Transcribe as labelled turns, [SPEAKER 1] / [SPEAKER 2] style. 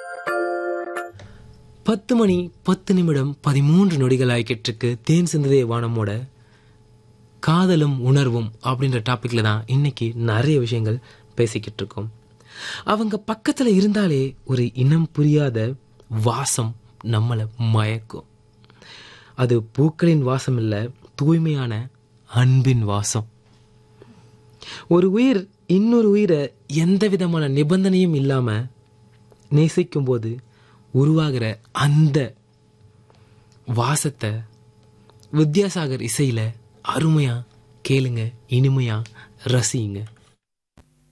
[SPEAKER 1] பத்து மணி பத்து நிமிடம் பதிமூன்று நொடிகள் ஆகிக்கிட்டு தேன் சிந்ததே வானமோட காதலும் உணர்வும் அப்படின்ற டாபிக்ல தான் இன்னைக்கு நிறைய விஷயங்கள் பேசிக்கிட்டு இருக்கோம் அவங்க பக்கத்துல இருந்தாலே ஒரு இனம் புரியாத வாசம் நம்மளை மயக்கும் அது பூக்களின் வாசம் இல்ல தூய்மையான அன்பின் வாசம் ஒரு உயிர் இன்னொரு உயிரை எந்த விதமான நிபந்தனையும் இல்லாம நேசிக்கும் போது உருவாகிற அந்த வாசத்தை வித்யாசாகர் இசையில அருமையா கேளுங்க இனிமையா ரசியுங்க